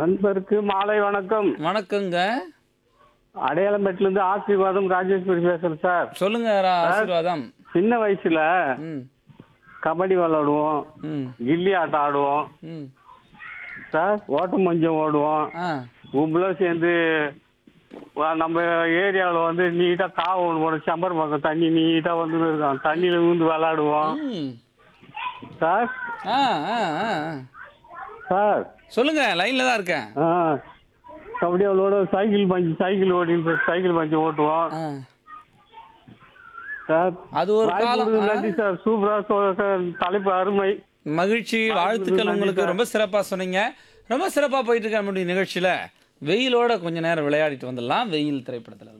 நண்பருக்கு மாலை வணக்கம் வணக்கங்க அடையாளம்பேட்டில இருந்து ஆசீர்வாதம் ராஜேஸ்வரி பேசுறேன் சார் சொல்லுங்க ரா- ஆசீர்வாதம் சின்ன வயசுல ம் கபடி விளையாடுவோம் ம் கில்லி ஆட்டம் ஆடுவோம் ம் சார் ஓட்டம் மஞ்சம் ஓடுவோம் ஆ கும்பலாக சேர்ந்து வா- நம்ம ஏரியாவில் வந்து நீட்டாக காவை ஒன்று போடும் செம்பர் பக்கம் தண்ணி நீட்டாக வந்து இருக்கும் தண்ணியில் விழுந்து விளையாடுவோம் ம் சார் ஆ ஆ ஆ ஆ. சார் சொல்லுங்க லைன்ல தான் இருக்கேன் ஆ கபடி அவளோட சைக்கிள் பஞ்சு சைக்கிள் ஓடி சைக்கிள் பஞ்சு ஓட்டுவோம் ஆ. சார் அது ஒரு வாய்ப்பு காலம் கொடுத்ததுக்கு ஆ. நன்றி சார் சூப்பரா சொ- சார் தலைப்பு அருமை மகிழ்ச்சி வாழ்த்துக்கள் உங்களுக்கு ரொம்ப சிறப்பா சொன்னீங்க ரொம்ப சிறப்பா போயிட்டு இருக்க நம்முடைய நிகழ்ச்சியில வெயிலோட கொஞ்ச நேரம் விளையாடிட்டு வந்துடலாம் வெயில் திரைப்படத்துல